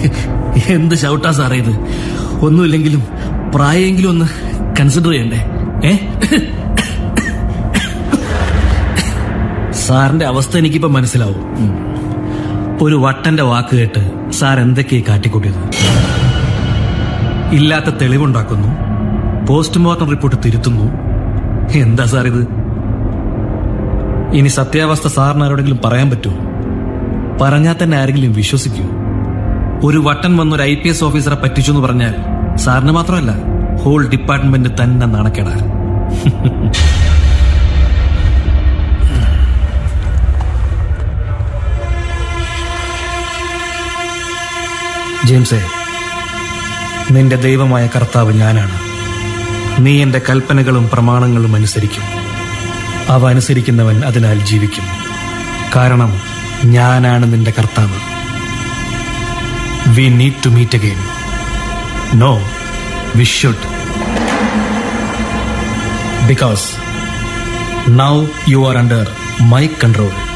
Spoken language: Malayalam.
എന്ത് ഷൗട്ടാ സാറേ ഇത് ഒന്നുമില്ലെങ്കിലും പ്രായമെങ്കിലും ഒന്ന് കൺസിഡർ ചെയ്യണ്ടേ ഏ സാറിന്റെ അവസ്ഥ എനിക്കിപ്പോ മനസ്സിലാവും ഉം. ഒരു വട്ടന്റെ വാക്ക് കേട്ട് സാർ എന്തൊക്കെയാ കാട്ടിക്കൂട്ടിയത് ഇല്ലാത്ത തെളിവുണ്ടാക്കുന്നു പോസ്റ്റ്മോർട്ടം റിപ്പോർട്ട് തിരുത്തുന്നു എന്താ സാർ ഇത് ഇനി സത്യാവസ്ഥ സാറിന് ആരോടെങ്കിലും പറയാൻ പറ്റുമോ പറഞ്ഞാൽ തന്നെ ആരെങ്കിലും വിശ്വസിക്കൂ ഒരു വട്ടൻ വന്ന് ഒരു ഐ പി എസ് ഓഫീസറെ പറ്റിച്ചു എന്ന് പറഞ്ഞാൽ സാറിന് മാത്രമല്ല ഹോൾ ഡിപ്പാർട്ട്മെന്റ് തന്നെ നാണക്കേടാ ജെയിംസേ നിന്റെ ദൈവമായ കർത്താവ് ഞാനാണ് നീ എന്റെ കൽപ്പനകളും പ്രമാണങ്ങളും അനുസരിക്കും അവ അനുസരിക്കുന്നവൻ അതിനാൽ ജീവിക്കും കാരണം ഞാനാണ് നിന്റെ കർത്താവ് we need to meet again no we should because now you are under my control